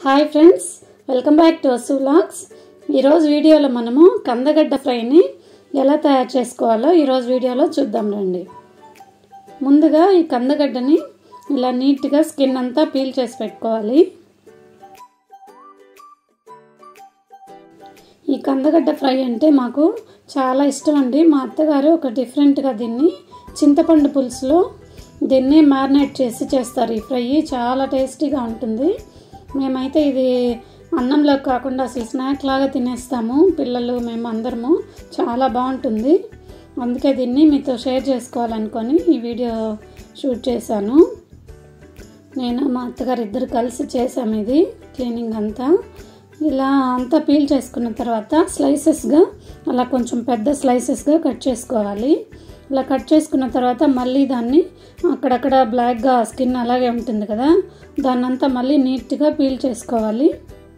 hi friends welcome back to అసు vlogs ఈరోజు వీడియోలో మనము కందగడ్డ ఫ్రైని ఎలా తయారు చేసుకోవాలో ఈరోజు వీడియోలో చూద్దాం రండి ముందుగా ఈ కందగడ్డని ఇలా నీట్గా స్కిన్ అంతా పీల్ చేసి పెట్టుకోవాలి ఈ కందగడ్డ ఫ్రై అంటే మాకు చాలా ఇష్టం అండి మా అత్తగారు ఒక డిఫరెంట్గా దీన్ని చింతపండు పులుసులో దీన్ని మ్యారినేట్ చేసి చేస్తారు ఈ ఫ్రై చాలా టేస్టీగా ఉంటుంది మేమైతే ఇది అన్నంలో కాకుండా అసలు స్నాక్ లాగా తినేస్తాము పిల్లలు మేము అందరము చాలా బాగుంటుంది అందుకే దీన్ని మీతో షేర్ చేసుకోవాలనుకొని ఈ వీడియో షూట్ చేశాను నేను మా అత్తగారు ఇద్దరు కలిసి చేసాము ఇది క్లీనింగ్ అంతా ఇలా అంతా పీల్ చేసుకున్న తర్వాత స్లైసెస్గా అలా కొంచెం పెద్ద స్లైసెస్గా కట్ చేసుకోవాలి ఇలా కట్ చేసుకున్న తర్వాత మళ్ళీ దాన్ని అక్కడక్కడ బ్లాక్గా స్కిన్ అలాగే ఉంటుంది కదా దాన్ని అంతా మళ్ళీ నీట్గా పీల్ చేసుకోవాలి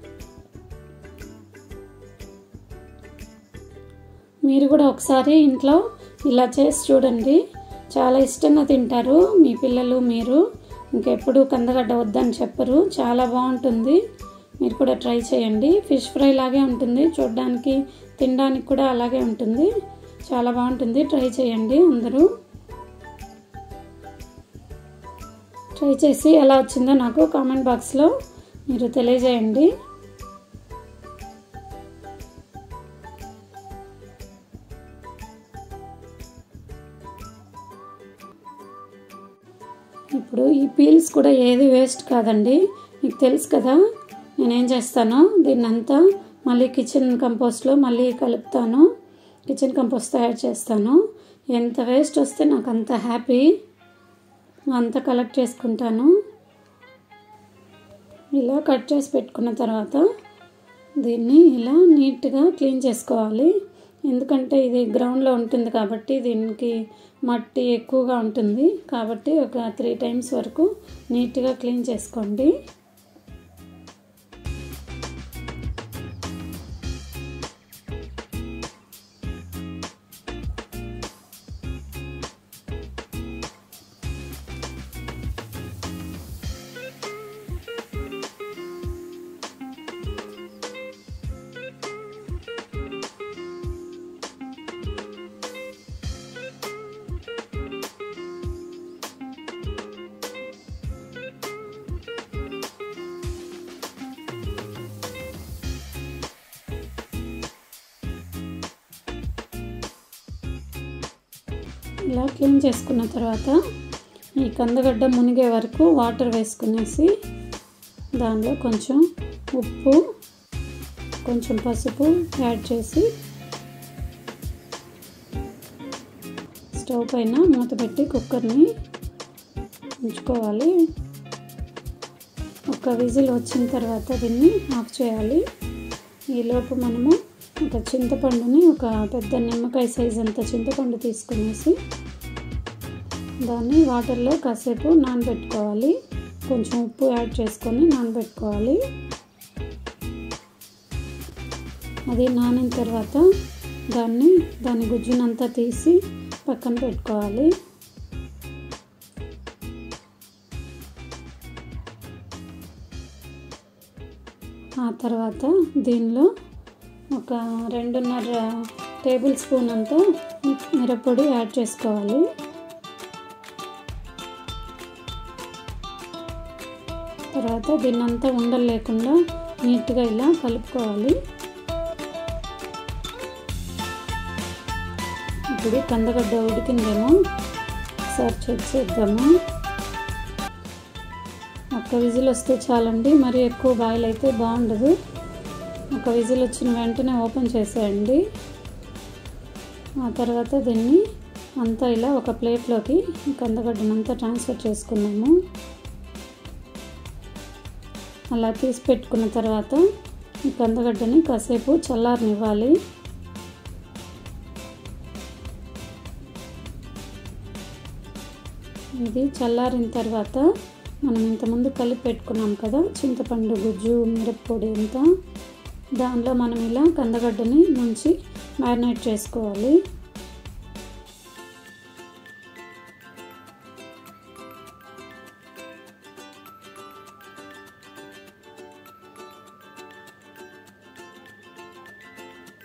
మీరు కూడా ఒకసారి ఇంట్లో ఇలా చేసి చూడండి చాలా ఇష్టంగా తింటారు మీ పిల్లలు మీరు ఇంకెప్పుడు కందగడ్డ వద్దని చెప్పరు చాలా బాగుంటుంది మీరు కూడా ట్రై చేయండి ఫిష్ ఫ్రై లాగే ఉంటుంది చూడడానికి తినడానికి కూడా అలాగే ఉంటుంది చాలా బాగుంటుంది ట్రై చేయండి అందరూ ట్రై చేసి ఎలా వచ్చిందో నాకు కామెంట్ బాక్స్లో మీరు తెలియజేయండి ఇప్పుడు ఈ పీల్స్ కూడా ఏది వేస్ట్ కాదండి మీకు తెలుసు కదా నేనేం చేస్తానో దీన్నంతా మళ్ళీ కిచెన్ కంపోస్ట్లో మళ్ళీ కలుపుతాను కిచెన్ కంపోస్ట్ తయారు చేస్తాను ఎంత వేస్ట్ వస్తే నాకు అంత హ్యాపీ అంతా కలెక్ట్ చేసుకుంటాను ఇలా కట్ చేసి పెట్టుకున్న తర్వాత దీన్ని ఇలా నీట్గా క్లీన్ చేసుకోవాలి ఎందుకంటే ఇది గ్రౌండ్లో ఉంటుంది కాబట్టి దీనికి మట్టి ఎక్కువగా ఉంటుంది కాబట్టి ఒక త్రీ టైమ్స్ వరకు నీట్గా క్లీన్ చేసుకోండి ఇలా క్లీన్ చేసుకున్న తర్వాత ఈ కందగడ్డ మునిగే వరకు వాటర్ వేసుకునేసి దానిలో కొంచెం ఉప్పు కొంచెం పసుపు యాడ్ చేసి స్టవ్ పైన మూత పెట్టి కుక్కర్ని ఉంచుకోవాలి ఒక విజిల్ వచ్చిన తర్వాత దీన్ని ఆఫ్ చేయాలి ఈలోపు మనము ఒక చింతపండుని ఒక పెద్ద నిమ్మకాయ సైజ్ అంత చింతపండు తీసుకునేసి దాన్ని వాటర్లో కాసేపు నానబెట్టుకోవాలి కొంచెం ఉప్పు యాడ్ చేసుకొని నానబెట్టుకోవాలి అది నానిన తర్వాత దాన్ని దాని గుజ్జునంతా తీసి పక్కన పెట్టుకోవాలి ఆ తర్వాత దీనిలో ఒక రెండున్నర టేబుల్ స్పూన్ అంతా మిరప్పొడి యాడ్ చేసుకోవాలి తర్వాత దీన్నంతా ఉండలు లేకుండా నీట్గా ఇలా కలుపుకోవాలి ఇప్పుడు కందగడ్డ ఉడికిందేమో ఒకసారి చెక్ చేద్దాము ఒక్క విజిల్ వస్తే చాలండి మరి ఎక్కువ బాయిల్ అయితే బాగుండదు ఒక విజిల్ వచ్చిన వెంటనే ఓపెన్ చేసేయండి ఆ తర్వాత దీన్ని అంతా ఇలా ఒక ప్లేట్లోకి కందగడ్డనంతా ట్రాన్స్ఫర్ చేసుకున్నాము అలా తీసి పెట్టుకున్న తర్వాత ఈ కందగడ్డని కాసేపు చల్లారనివ్వాలి ఇది చల్లారిన తర్వాత మనం ఇంతకుముందు కలిపి పెట్టుకున్నాం కదా చింతపండు గుజ్జు మిరప్పొడి అంతా దానిలో మనం ఇలా కందగడ్డని ముంచి మ్యారినేట్ చేసుకోవాలి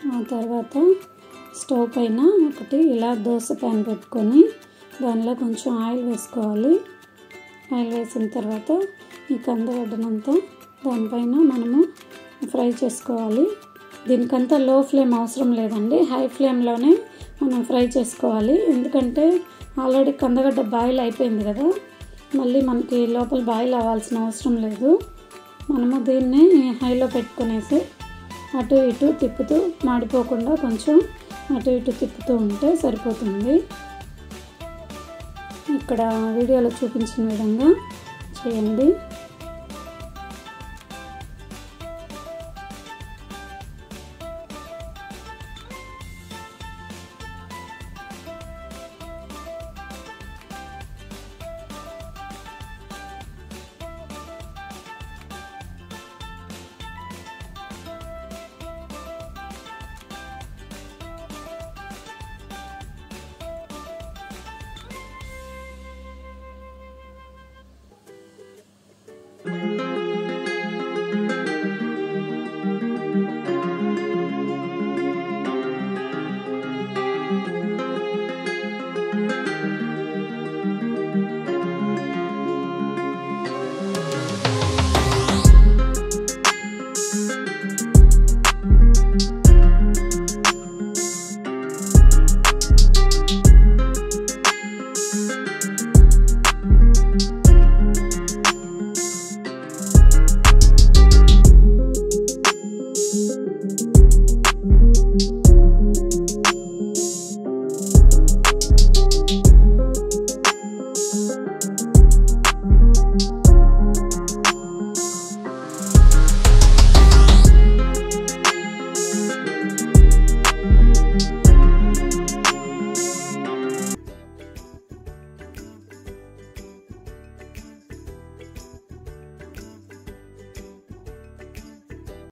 ఆ తర్వాత స్టవ్ పైన ఒకటి ఇలా దోశ ప్యాన్ పెట్టుకొని దానిలో కొంచెం ఆయిల్ వేసుకోవాలి ఆయిల్ వేసిన తర్వాత ఈ కందగడ్డనంతా దానిపైన మనము ఫ్రై చేసుకోవాలి దీనికంతా లో ఫ్లేమ్ అవసరం లేదండి హై ఫ్లేమ్లోనే మనం ఫ్రై చేసుకోవాలి ఎందుకంటే ఆల్రెడీ కందగడ్డ బాయిల్ అయిపోయింది కదా మళ్ళీ మనకి లోపల బాయిల్ అవ్వాల్సిన అవసరం లేదు మనము దీన్ని హైలో పెట్టుకునేసి అటు ఇటు తిప్పుతూ మాడిపోకుండా కొంచెం అటు ఇటు తిప్పుతూ ఉంటే సరిపోతుంది ఇక్కడ వీడియోలో చూపించిన విధంగా చేయండి